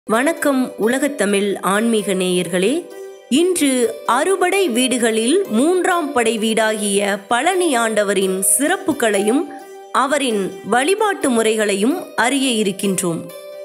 வணக்கம் உலகத்தமிழ் ஆன்மீக நேயர்களே இன்று அறுபடை வீடுகளில் மூன்றாம் படை வீடாகிய பழனி ஆண்டவரின் சிறப்புகளையும் அவரின் வழிபாட்டு முறைகளையும் அறிய இருக்கின்றோம்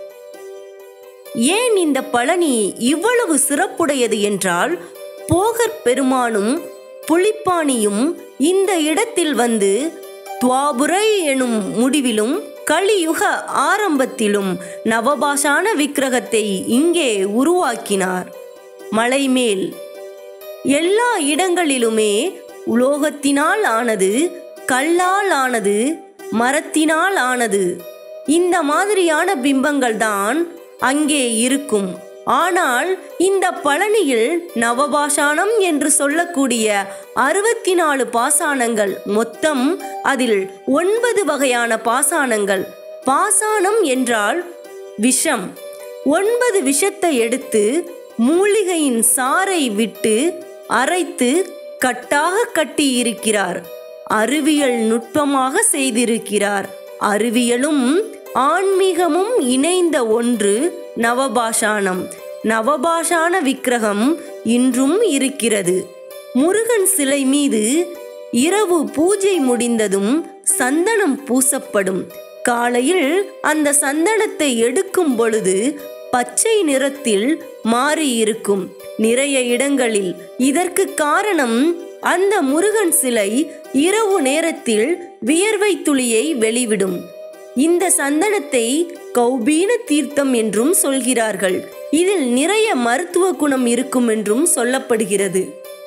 ஏன் இந்த பழனி இவ்வளவு சிறப்புடையது என்றால் போகர் பெருமானும் புலிப்பாணியும் இந்த இடத்தில் வந்து துவாபுரை எனும் முடிவிலும் கலியுக ஆரம்பத்திலும் நவபாஷான விக்கிரகத்தை இங்கே உருவாக்கினார் மலைமேல் எல்லா இடங்களிலுமே உலோகத்தினால் ஆனது கல்லால் ஆனது மரத்தினால் ஆனது இந்த மாதிரியான பிம்பங்கள் தான் அங்கே இருக்கும் ஆனால் இந்த பழனியில் நவபாஷானம் என்று சொல்லக்கூடிய அறுபத்தி நாலு பாசானங்கள் மொத்தம் அதில் ஒன்பது வகையான பாசானங்கள் பாசானம் என்றால் விஷம் ஒன்பது விஷத்தை எடுத்து மூலிகையின் சாறை விட்டு அரைத்து கட்டாக கட்டி இருக்கிறார் அறிவியல் நுட்பமாக செய்திருக்கிறார் அறிவியலும் ஆன்மீகமும் இணைந்த ஒன்று நவபாஷானம் நவபாஷான விக்கிரகம் இன்றும் இருக்கிறது முருகன் சிலை மீது இரவு பூஜை முடிந்ததும் சந்தனம் பூசப்படும் காலையில் அந்த சந்தனத்தை எடுக்கும் பொழுது பச்சை நிறத்தில் மாறியிருக்கும் நிறைய இடங்களில் இதற்கு காரணம் அந்த முருகன் சிலை இரவு நேரத்தில் வியர்வை துளியை வெளிவிடும் இந்த சந்தனத்தை கௌபீன தீர்த்தம் என்றும் சொல்கிறார்கள் இதில் நிறைய மருத்துவ குணம் இருக்கும் என்றும் சொல்லப்படுகிறது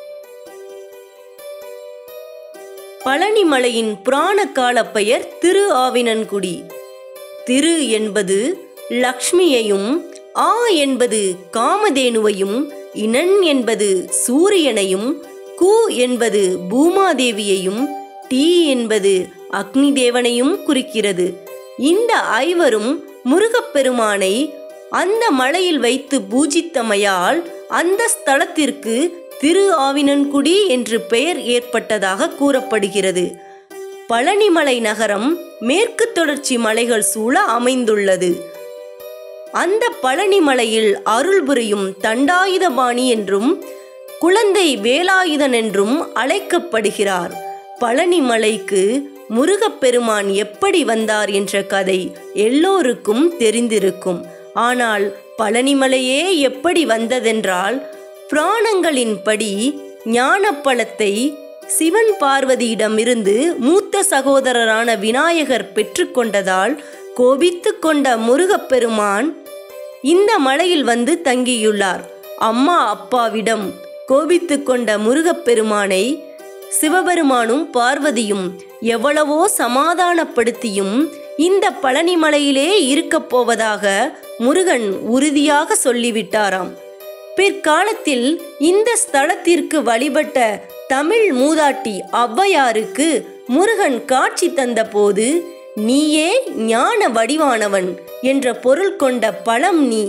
பழனிமலையின் புராண கால பெயர் திரு ஆவினன்குடி திரு என்பது லக்ஷ்மியையும் ஆ என்பது காமதேனுவையும் இனன் என்பது சூரியனையும் கு என்பது பூமாதேவியையும் டி என்பது அக்னி தேவனையும் குறிக்கிறது இந்த ஐவரும் முருகப்பெருமானை அந்த மலையில் வைத்து பூஜித்தமையால் அந்த ஸ்தலத்திற்கு திரு ஆவினன்குடி என்று பெயர் ஏற்பட்டதாக கூறப்படுகிறது பழனிமலை நகரம் மேற்கு தொடர்ச்சி மலைகள் சூழ அமைந்துள்ளது அந்த பழனிமலையில் அருள் புரியும் தண்டாயுதபாணி என்றும் குழந்தை வேலாயுதன் என்றும் அழைக்கப்படுகிறார் பழனிமலைக்கு முருகப்பெருமான் எப்படி வந்தார் என்ற கதை எல்லோருக்கும் தெரிந்திருக்கும் ஆனால் பழனிமலையே எப்படி வந்ததென்றால் புராணங்களின்படி ஞானப்பழத்தை சிவன் பார்வதியிடமிருந்து மூத்த சகோதரரான விநாயகர் பெற்றுக்கொண்டதால் கோபித்து கொண்ட முருகப்பெருமான் இந்த மலையில் வந்து தங்கியுள்ளார் அம்மா அப்பாவிடம் கோபித்து கொண்ட முருகப்பெருமானை சிவபெருமானும் பார்வதியும் எவ்வளவோ சமாதானப்படுத்தியும் இந்த பழனிமலையிலே இருக்கப் போவதாக முருகன் உறுதியாக சொல்லிவிட்டாராம் பிற்காலத்தில் இந்த ஸ்தலத்திற்கு வழிபட்ட தமிழ் மூதாட்டி ஔவையாருக்கு முருகன் காட்சி தந்தபோது நீயே ஞான வடிவானவன் என்ற பொருள் கொண்ட பழம் நீ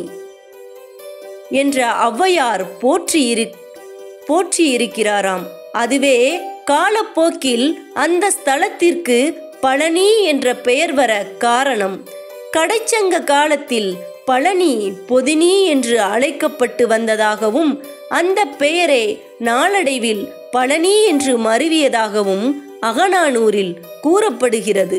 என்ற ஔவையார் போற்றி இரு போற்றி இருக்கிறாராம் அதுவே காலப்போக்கில் அந்த ஸ்தலத்திற்கு பழனி என்ற பெயர் வர காரணம் கடைச்சங்க காலத்தில் பழனி பொதினி என்று அழைக்கப்பட்டு வந்ததாகவும் அந்த பெயரே நாளடைவில் பழனி என்று மருவியதாகவும் அகநானூரில் கூறப்படுகிறது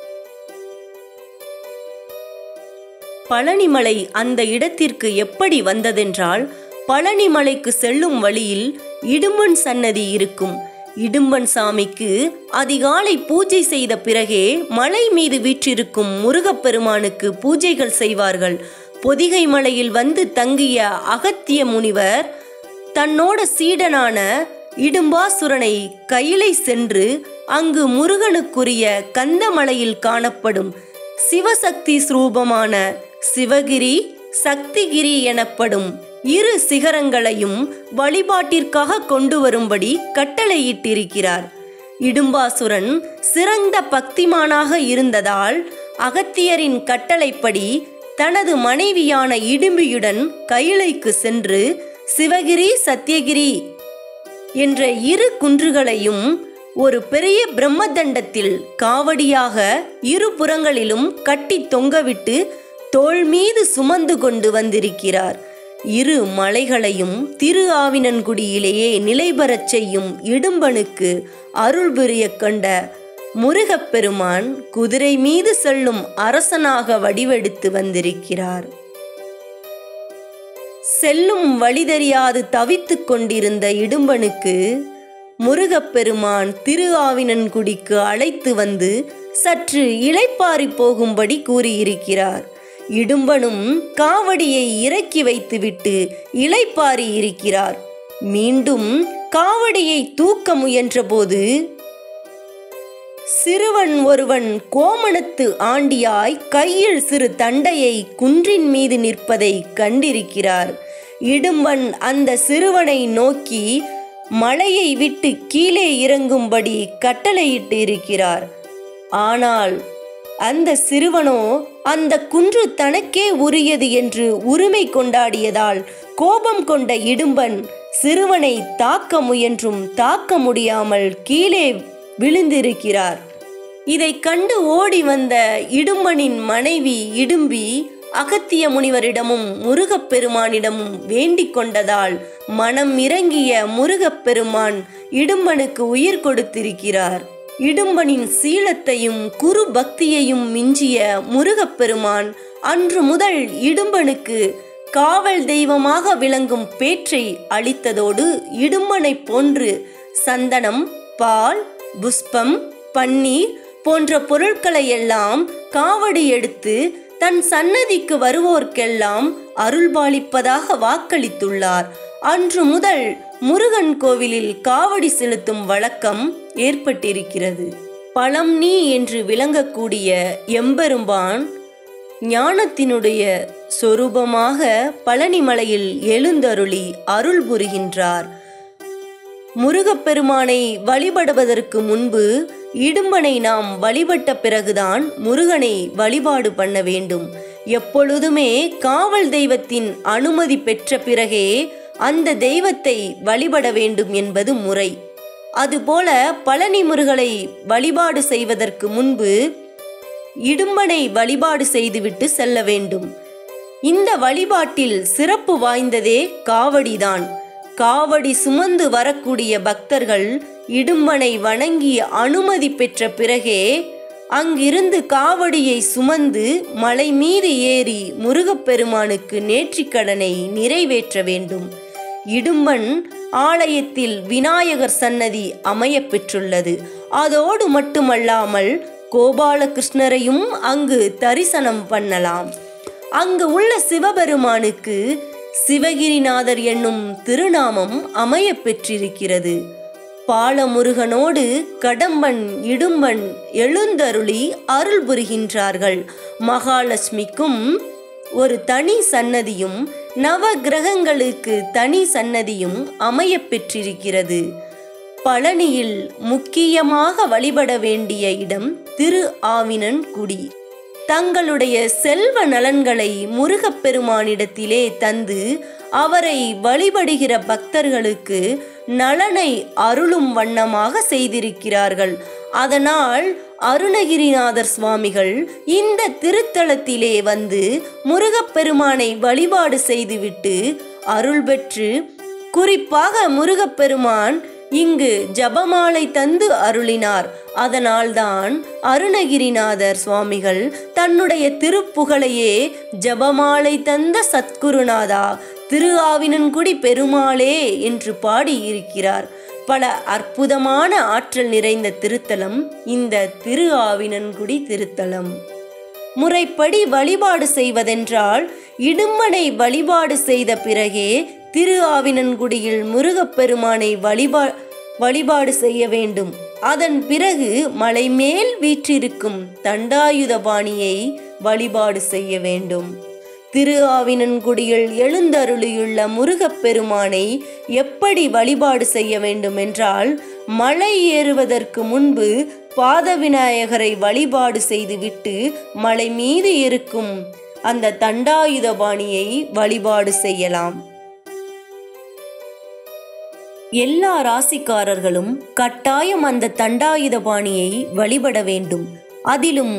பழனிமலை அந்த இடத்திற்கு எப்படி வந்ததென்றால் பழனிமலைக்கு செல்லும் வழியில் இடும்பன் சன்னதி இருக்கும் இடும்பன் சாமிக்கு அதிகாலை பூஜை செய்த பிறகே மலை மீது வீற்றிருக்கும் முருகப்பெருமானுக்கு பூஜைகள் செய்வார்கள் பொதிகை மலையில் வந்து தங்கிய அகத்திய முனிவர் தன்னோட சீடனான இடும்பாசுரனை கையிலை சென்று அங்கு முருகனுக்குரிய கந்தமலையில் காணப்படும் சிவசக்தி ஸ்ரூபமான சிவகிரி சக்திகிரி எனப்படும் இரு சிகரங்களையும் வழிபாட்டிற்காக கொண்டு வரும்படி கட்டளையிட்டிருக்கிறார் இடும்பாசுரன் சிறந்த பக்திமானாக இருந்ததால் அகத்தியரின் கட்டளைப்படி தனது மனைவியான இடும்பியுடன் கையிலைக்கு சென்று சிவகிரி சத்தியகிரி என்ற இரு குன்றுகளையும் ஒரு பெரிய பிரம்மதண்டத்தில் காவடியாக இரு புறங்களிலும் கட்டி தொங்கவிட்டு தோள் மீது சுமந்து கொண்டு வந்திருக்கிறார் இரு மலைகளையும் திரு ஆவினன்குடியிலேயே நிலைபெறச் செய்யும் இடும்பனுக்கு அருள் புரிய கண்ட முருகப்பெருமான் குதிரை மீது செல்லும் அரசனாக வடிவெடுத்து வந்திருக்கிறார் செல்லும் வழி தெரியாது தவித்துக் கொண்டிருந்த இடும்பனுக்கு முருகப்பெருமான் திரு ஆவினன்குடிக்கு அழைத்து வந்து சற்று இளைப்பாரி போகும்படி கூறியிருக்கிறார் இடும்பனும் காவடியை இறக்கி வைத்துவிட்டு இளைப்பாரி இருக்கிறார் மீண்டும் காவடியை தூக்க முயன்றபோது சிறுவன் ஒருவன் கோமணத்து ஆண்டியாய் கையில் சிறு தண்டையை குன்றின் மீது நிற்பதை கண்டிருக்கிறார் இடும்பன் அந்த சிறுவனை நோக்கி மலையை விட்டு கீழே இறங்கும்படி கட்டளையிட்டு இருக்கிறார் ஆனால் அந்த சிறுவனோ அந்த குன்று தனக்கே உரியது என்று உரிமை கொண்டாடியதால் கோபம் கொண்ட இடும்பன் சிறுவனை தாக்க முயன்றும் தாக்க முடியாமல் கீழே விழுந்திருக்கிறார் இதை கண்டு ஓடி வந்த இடும்பனின் மனைவி இடும்பி அகத்திய முனிவரிடமும் முருகப்பெருமானிடமும் வேண்டிக் கொண்டதால் மனம் இறங்கிய முருகப்பெருமான் இடும்பனுக்கு உயிர் கொடுத்திருக்கிறார் இடும்பனின் சீலத்தையும் குரு பக்தியையும் மிஞ்சிய முருகப்பெருமான் அன்று முதல் இடும்பனுக்கு காவல் தெய்வமாக விளங்கும் பேற்றை அளித்ததோடு இடும்பனைப் போன்று சந்தனம் பால் புஷ்பம் பன்னீர் போன்ற பொருட்களை எல்லாம் காவடி எடுத்து தன் சன்னதிக்கு வருவோர்க்கெல்லாம் அருள்பாலிப்பதாக வாக்களித்துள்ளார் அன்று முதல் முருகன் கோவிலில் காவடி செலுத்தும் வழக்கம் ஏற்பட்டிருக்கிறது பழம் நீ என்று விளங்கக்கூடிய எம்பெருமான் ஞானத்தினுடைய சொரூபமாக பழனிமலையில் எழுந்தருளி அருள் புரிகின்றார் முருகப்பெருமானை வழிபடுவதற்கு முன்பு இடும்பனை நாம் வழிபட்ட பிறகுதான் முருகனை வழிபாடு பண்ண வேண்டும் எப்பொழுதுமே காவல் தெய்வத்தின் அனுமதி பெற்ற பிறகே அந்த தெய்வத்தை வழிபட வேண்டும் என்பது முறை அதுபோல பழனி முருகனை வழிபாடு செய்வதற்கு முன்பு இடும்பனை வழிபாடு செய்துவிட்டு செல்ல வேண்டும் இந்த வழிபாட்டில் சிறப்பு வாய்ந்ததே காவடிதான் காவடி சுமந்து வரக்கூடிய பக்தர்கள் இடும்பனை வணங்கி அனுமதி பெற்ற பிறகே அங்கிருந்து காவடியை சுமந்து மலை மீது ஏறி முருகப்பெருமானுக்கு நேற்றிக்கடனை நிறைவேற்ற வேண்டும் இடும்பன் ஆலயத்தில் விநாயகர் சன்னதி அமையப் பெற்றுள்ளது அதோடு மட்டுமல்லாமல் கோபாலகிருஷ்ணரையும் அங்கு தரிசனம் பண்ணலாம் அங்கு உள்ள சிவபெருமானுக்கு சிவகிரிநாதர் என்னும் திருநாமம் அமையப் பெற்றிருக்கிறது பாலமுருகனோடு கடம்பன் இடும்பன் எழுந்தருளி அருள் புரிகின்றார்கள் மகாலட்சுமிக்கும் ஒரு தனி சன்னதியும் நவ கிரகங்களுக்கு தனி சன்னதியும் அமையப் பெற்றிருக்கிறது பழனியில் முக்கியமாக வழிபட வேண்டிய இடம் திரு ஆவினன்குடி தங்களுடைய செல்வ நலன்களை முருகப்பெருமானிடத்திலே தந்து அவரை வழிபடுகிற பக்தர்களுக்கு நலனை அருளும் வண்ணமாக செய்திருக்கிறார்கள் அதனால் அருணகிரிநாதர் சுவாமிகள் இந்த திருத்தலத்திலே வந்து முருகப்பெருமானை வழிபாடு செய்துவிட்டு அருள் பெற்று குறிப்பாக முருகப்பெருமான் இங்கு ஜபமாலை தந்து அருளினார் அதனால்தான் அருணகிரிநாதர் சுவாமிகள் தன்னுடைய திருப்புகழையே ஜபமாலை தந்த சத்குருநாதா திரு ஆவினன்குடி பெருமாளே என்று பாடியிருக்கிறார் பல அற்புதமான ஆற்றல் நிறைந்த திருத்தலம் இந்த திரு ஆவினன்குடி திருத்தலம் முறைப்படி வழிபாடு செய்வதென்றால் இடும்பனை வழிபாடு செய்த பிறகே திரு ஆவினன்குடியில் முருகப்பெருமானை வழிபா வழிபாடு செய்ய வேண்டும் அதன் பிறகு மலைமேல் வீற்றிருக்கும் தண்டாயுதபாணியை வழிபாடு செய்ய வேண்டும் திரு ஆவினன்குடியில் எழுந்தருளியுள்ள முருகப்பெருமானை எப்படி வழிபாடு செய்ய வேண்டும் என்றால் மலை ஏறுவதற்கு முன்பு பாத விநாயகரை வழிபாடு செய்துவிட்டு மலை மீது இருக்கும் அந்த தண்டாயுதபாணியை வழிபாடு செய்யலாம் எல்லா ராசிக்காரர்களும் கட்டாயம் அந்த தண்டாயுதபாணியை வழிபட வேண்டும் அதிலும்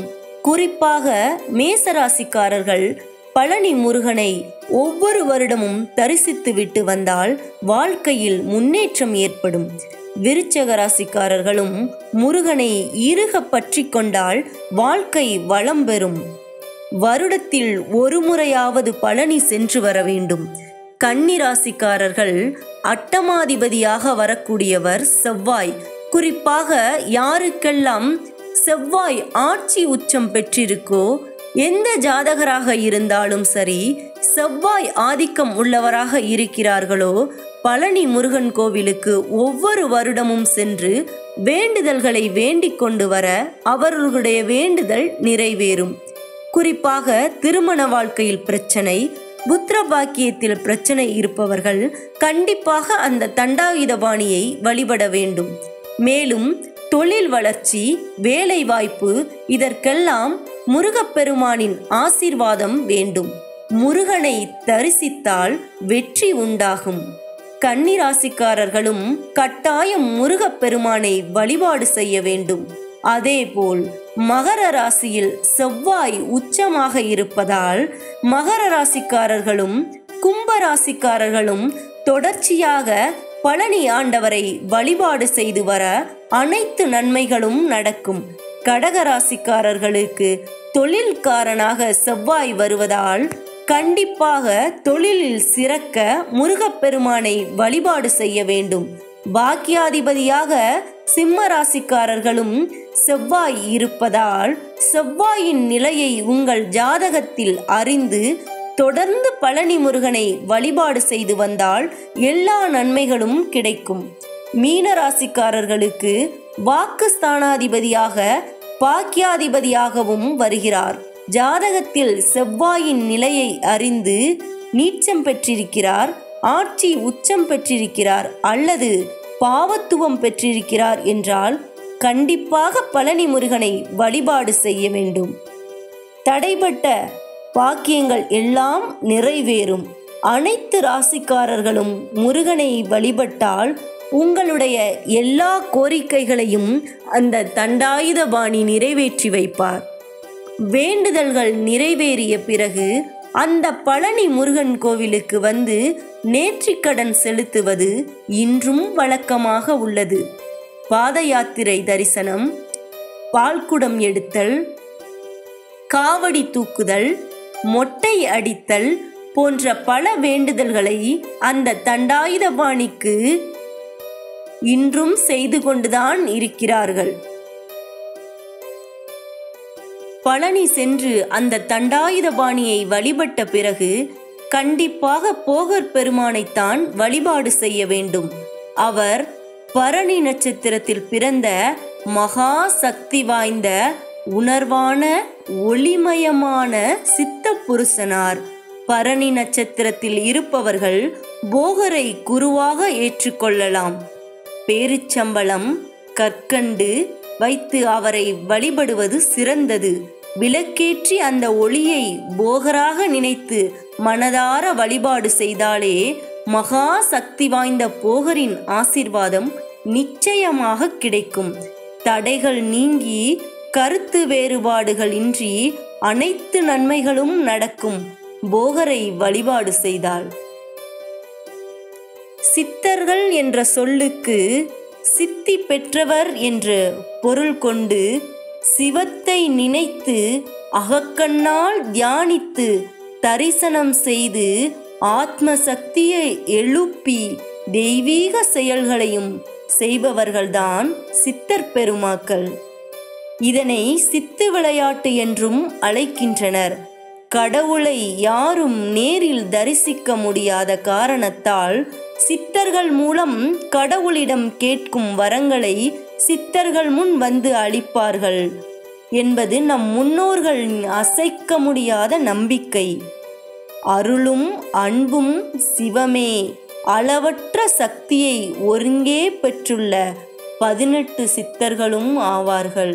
குறிப்பாக மேசராசிக்காரர்கள் பழனி முருகனை ஒவ்வொரு வருடமும் தரிசித்து விட்டு வந்தால் வாழ்க்கையில் முன்னேற்றம் ஏற்படும் விருச்சக ராசிக்காரர்களும் முருகனை இறுக பற்றி கொண்டால் வாழ்க்கை வளம் பெறும் வருடத்தில் ஒரு முறையாவது பழனி சென்று வர வேண்டும் கன்னிராசிக்காரர்கள் அட்டமாதிபதியாக வரக்கூடியவர் செவ்வாய் குறிப்பாக யாருக்கெல்லாம் செவ்வாய் ஆட்சி உச்சம் பெற்றிருக்கோ எந்த ஜாதகராக இருந்தாலும் சரி செவ்வாய் ஆதிக்கம் உள்ளவராக இருக்கிறார்களோ பழனி முருகன் கோவிலுக்கு ஒவ்வொரு வருடமும் சென்று வேண்டுதல்களை வேண்டிக் கொண்டு வர அவர்களுடைய வேண்டுதல் நிறைவேறும் குறிப்பாக திருமண வாழ்க்கையில் பிரச்சனை புத்திர பாக்கியத்தில் பிரச்சனை இருப்பவர்கள் கண்டிப்பாக அந்த தண்டாயுதபாணியை வழிபட வேண்டும் மேலும் தொழில் வளர்ச்சி வேலை வாய்ப்பு இதற்கெல்லாம் முருகப்பெருமானின் ஆசீர்வாதம் வேண்டும் முருகனை தரிசித்தால் வெற்றி உண்டாகும் கன்னிராசிக்காரர்களும் கட்டாயம் முருகப்பெருமானை வழிபாடு செய்ய வேண்டும் அதேபோல் மகர ராசியில் செவ்வாய் உச்சமாக இருப்பதால் மகர ராசிக்காரர்களும் கும்ப ராசிக்காரர்களும் தொடர்ச்சியாக பழனி ஆண்டவரை வழிபாடு செய்து வர அனைத்து நன்மைகளும் நடக்கும் கடக ராசிக்காரர்களுக்கு தொழில்காரனாக செவ்வாய் வருவதால் கண்டிப்பாக தொழிலில் சிறக்க முருகப்பெருமானை வழிபாடு செய்ய வேண்டும் பாக்கியாதிபதியாக சிம்ம ராசிக்காரர்களும் செவ்வாய் இருப்பதால் செவ்வாயின் நிலையை உங்கள் ஜாதகத்தில் அறிந்து தொடர்ந்து பழனி முருகனை வழிபாடு செய்து வந்தால் எல்லா நன்மைகளும் கிடைக்கும் மீன ராசிக்காரர்களுக்கு வாக்குஸ்தானாதிபதியாக பாக்கியாதிபதியாகவும் வருகிறார் ஜாதகத்தில் செவ்வாயின் நிலையை அறிந்து நீச்சம் பெற்றிருக்கிறார் ஆட்சி உச்சம் பெற்றிருக்கிறார் அல்லது பாவத்துவம் பெற்றிருக்கிறார் என்றால் கண்டிப்பாக பழனி முருகனை வழிபாடு செய்ய வேண்டும் தடைப்பட்ட பாக்கியங்கள் எல்லாம் நிறைவேறும் அனைத்து ராசிக்காரர்களும் முருகனை வழிபட்டால் உங்களுடைய எல்லா கோரிக்கைகளையும் அந்த தண்டாயுதபாணி நிறைவேற்றி வைப்பார் வேண்டுதல்கள் நிறைவேறிய பிறகு அந்த பழனி முருகன் கோவிலுக்கு வந்து நேற்றிக்கடன் செலுத்துவது இன்றும் வழக்கமாக உள்ளது பாத யாத்திரை தரிசனம் பால்குடம் எடுத்தல் காவடி தூக்குதல் மொட்டை அடித்தல் போன்ற பல வேண்டுதல்களை அந்த தண்டாயுதபாணிக்கு இன்றும் செய்து கொண்டுதான் இருக்கிறார்கள் பழனி சென்று அந்த தண்டாயுதபாணியை வழிபட்ட பிறகு கண்டிப்பாக போகர் பெருமானைத்தான் வழிபாடு செய்ய வேண்டும் அவர் பரணி நட்சத்திரத்தில் பிறந்த மகா சக்தி வாய்ந்த உணர்வான ஒளிமயமான சித்த புருஷனார் பரணி நட்சத்திரத்தில் இருப்பவர்கள் போகரை குருவாக ஏற்றுக்கொள்ளலாம் பேரிச்சம்பளம் கற்கண்டு வைத்து அவரை வழிபடுவது சிறந்தது விளக்கேற்றி அந்த ஒளியை போகராக நினைத்து மனதார வழிபாடு செய்தாலே மகா சக்தி வாய்ந்த போகரின் ஆசிர்வாதம் நிச்சயமாக கிடைக்கும் தடைகள் நீங்கி கருத்து வேறுபாடுகள் இன்றி அனைத்து நன்மைகளும் நடக்கும் போகரை வழிபாடு செய்தால் சித்தர்கள் என்ற சொல்லுக்கு சித்தி பெற்றவர் என்று பொருள் கொண்டு சிவத்தை நினைத்து அகக்கண்ணால் தியானித்து தரிசனம் செய்து ஆத்ம சக்தியை எழுப்பி தெய்வீக செயல்களையும் செய்பவர்கள்தான் சித்தர் பெருமாக்கள் இதனை சித்து விளையாட்டு என்றும் அழைக்கின்றனர் கடவுளை யாரும் நேரில் தரிசிக்க முடியாத காரணத்தால் சித்தர்கள் மூலம் கடவுளிடம் கேட்கும் வரங்களை சித்தர்கள் முன் வந்து அளிப்பார்கள் என்பது நம் முன்னோர்களின் அசைக்க முடியாத நம்பிக்கை அருளும் அன்பும் சிவமே அளவற்ற சக்தியை ஒருங்கே பெற்றுள்ள பதினெட்டு சித்தர்களும் ஆவார்கள்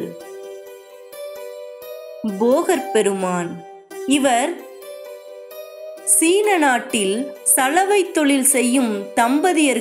போகர் பெருமான் இவர் சீன நாட்டில் சலவை தொழில் செய்யும்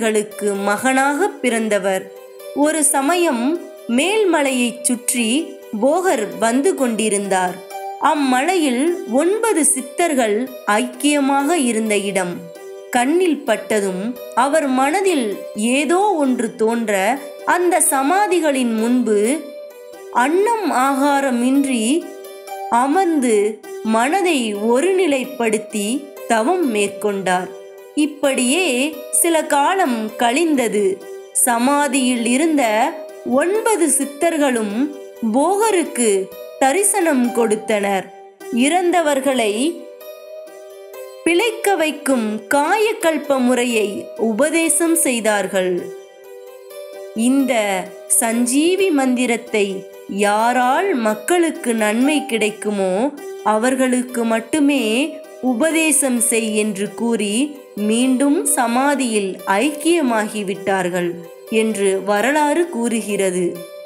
தம்பதியர்களுக்கு மகனாக பிறந்தவர் ஒரு சமயம் மேல்மலையைச் சுற்றி போகர் வந்து கொண்டிருந்தார் அம்மலையில் ஒன்பது சித்தர்கள் ஐக்கியமாக இருந்த இடம் கண்ணில் பட்டதும் அவர் மனதில் ஏதோ ஒன்று தோன்ற அந்த சமாதிகளின் முன்பு அன்னம் ஆகாரமின்றி அமர்ந்து மனதை ஒருநிலைப்படுத்தி தவம் மேற்கொண்டார் இப்படியே சில காலம் கழிந்தது சமாதியில் இருந்த ஒன்பது சித்தர்களும் போகருக்கு தரிசனம் கொடுத்தனர் இறந்தவர்களை பிழைக்க வைக்கும் காயக்கல்ப முறையை உபதேசம் செய்தார்கள் இந்த சஞ்சீவி மந்திரத்தை யாரால் மக்களுக்கு நன்மை கிடைக்குமோ அவர்களுக்கு மட்டுமே உபதேசம் செய் என்று கூறி மீண்டும் சமாதியில் ஐக்கியமாகிவிட்டார்கள் என்று வரலாறு கூறுகிறது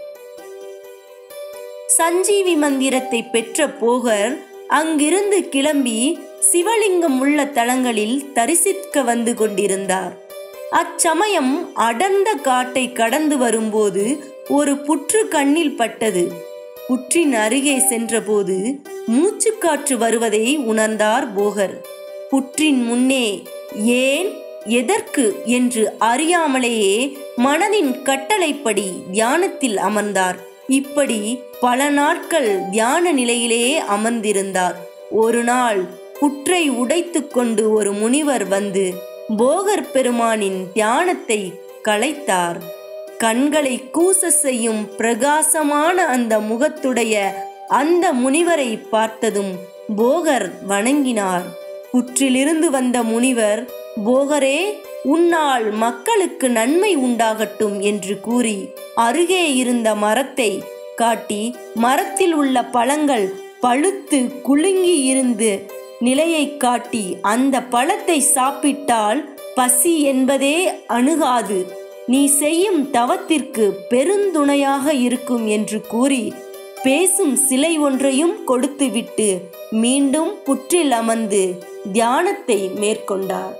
சஞ்சீவி மந்திரத்தை பெற்ற போகர் அங்கிருந்து கிளம்பி சிவலிங்கம் உள்ள தலங்களில் தரிசிக்க வந்து கொண்டிருந்தார் அச்சமயம் அடர்ந்த காட்டை கடந்து வரும்போது ஒரு புற்று கண்ணில் பட்டது புற்றின் அருகே சென்றபோது மூச்சுக்காற்று வருவதை உணர்ந்தார் போகர் புற்றின் முன்னே ஏன் எதற்கு என்று அறியாமலேயே மனதின் கட்டளைப்படி தியானத்தில் அமர்ந்தார் இப்படி பல நாட்கள் தியான நிலையிலேயே அமர்ந்திருந்தார் ஒரு நாள் புற்றை உடைத்து கொண்டு ஒரு முனிவர் வந்து போகர் பெருமானின் தியானத்தை கலைத்தார் கண்களை கூச செய்யும் பிரகாசமான அந்த முகத்துடைய அந்த முனிவரை பார்த்ததும் போகர் வணங்கினார் புற்றிலிருந்து வந்த முனிவர் போகரே உன்னால் மக்களுக்கு நன்மை உண்டாகட்டும் என்று கூறி அருகே இருந்த மரத்தை காட்டி மரத்தில் உள்ள பழங்கள் பழுத்து குலுங்கி இருந்து நிலையை காட்டி அந்த பழத்தை சாப்பிட்டால் பசி என்பதே அணுகாது நீ செய்யும் தவத்திற்கு பெருந்துணையாக இருக்கும் என்று கூறி பேசும் சிலை ஒன்றையும் கொடுத்துவிட்டு மீண்டும் புற்றில் அமர்ந்து தியானத்தை மேற்கொண்டார்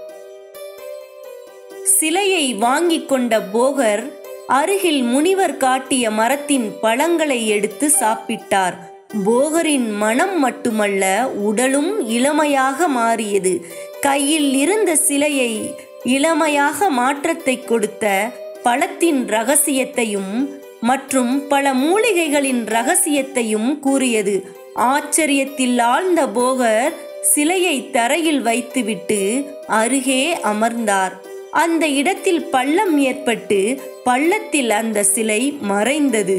சிலையை வாங்கிக் கொண்ட போகர் அருகில் முனிவர் காட்டிய மரத்தின் பழங்களை எடுத்து சாப்பிட்டார் போகரின் மனம் மட்டுமல்ல உடலும் இளமையாக மாறியது கையில் இருந்த சிலையை இளமையாக மாற்றத்தை கொடுத்த பழத்தின் ரகசியத்தையும் மற்றும் பல மூலிகைகளின் ரகசியத்தையும் கூறியது ஆச்சரியத்தில் ஆழ்ந்த போகர் சிலையை தரையில் வைத்துவிட்டு அருகே அமர்ந்தார் அந்த இடத்தில் பள்ளம் ஏற்பட்டு பள்ளத்தில் அந்த சிலை மறைந்தது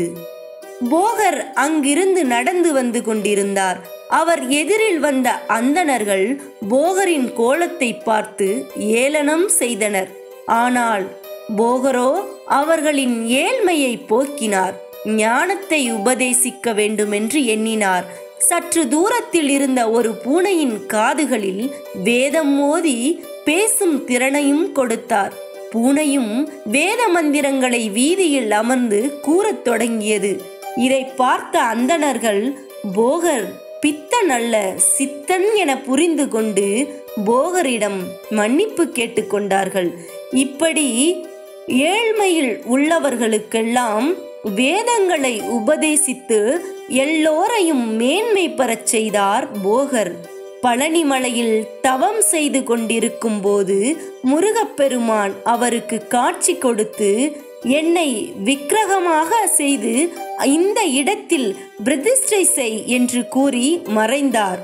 போகர் அங்கிருந்து நடந்து வந்து கொண்டிருந்தார் அவர் எதிரில் வந்த அந்தணர்கள் போகரின் கோலத்தை பார்த்து ஏளனம் செய்தனர் ஆனால் போகரோ அவர்களின் ஏழ்மையை போக்கினார் ஞானத்தை உபதேசிக்க வேண்டுமென்று எண்ணினார் சற்று தூரத்தில் இருந்த ஒரு பூனையின் காதுகளில் வேதம் மோதி பேசும் திறனையும் கொடுத்தார் பூனையும் வேத மந்திரங்களை வீதியில் அமர்ந்து கூறத் தொடங்கியது இதை பார்த்த அந்தணர்கள் போகர் பித்தன் அல்ல சித்தன் என புரிந்து கொண்டு போகரிடம் மன்னிப்பு கேட்டுக்கொண்டார்கள் இப்படி ஏழ்மையில் உள்ளவர்களுக்கெல்லாம் வேதங்களை உபதேசித்து எல்லோரையும் மேன்மை பெறச் செய்தார் போகர் பழனிமலையில் தவம் செய்து கொண்டிருக்கும் போது முருகப்பெருமான் அவருக்கு காட்சி கொடுத்து என்னை விக்கிரகமாக செய்து இந்த இடத்தில் பிரதிஷ்டை செய் என்று கூறி மறைந்தார்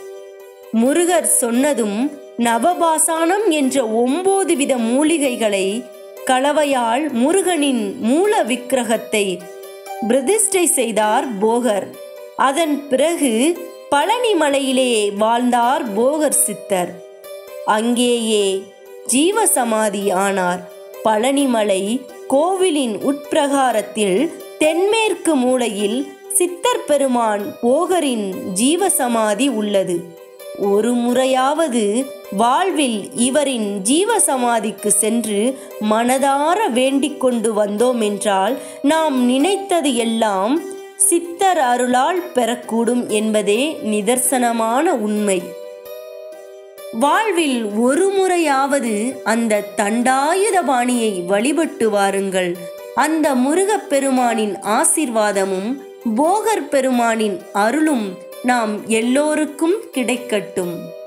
முருகர் சொன்னதும் நவபாசானம் என்ற ஒன்பது வித மூலிகைகளை கலவையால் முருகனின் மூல விக்கிரகத்தை பிரதிஷ்டை செய்தார் போகர் அதன் பிறகு பழனி மலையிலே வாழ்ந்தார் போகர் சித்தர் அங்கேயே ஜீவசமாதி ஆனார் பழனிமலை கோவிலின் உட்பிரகாரத்தில் தென்மேற்கு மூலையில் சித்தர் பெருமான் போகரின் ஜீவசமாதி உள்ளது ஒரு முறையாவது வாழ்வில் இவரின் ஜீவசமாதிக்கு சென்று மனதார வேண்டிக் கொண்டு வந்தோம் என்றால் நாம் நினைத்தது எல்லாம் சித்தர் அருளால் பெறக்கூடும் என்பதே நிதர்சனமான உண்மை வாழ்வில் ஒரு முறையாவது அந்த தண்டாயுதபாணியை வழிபட்டு வாருங்கள் அந்த முருகப் பெருமானின் ஆசிர்வாதமும் போகர் பெருமானின் அருளும் நாம் எல்லோருக்கும் கிடைக்கட்டும்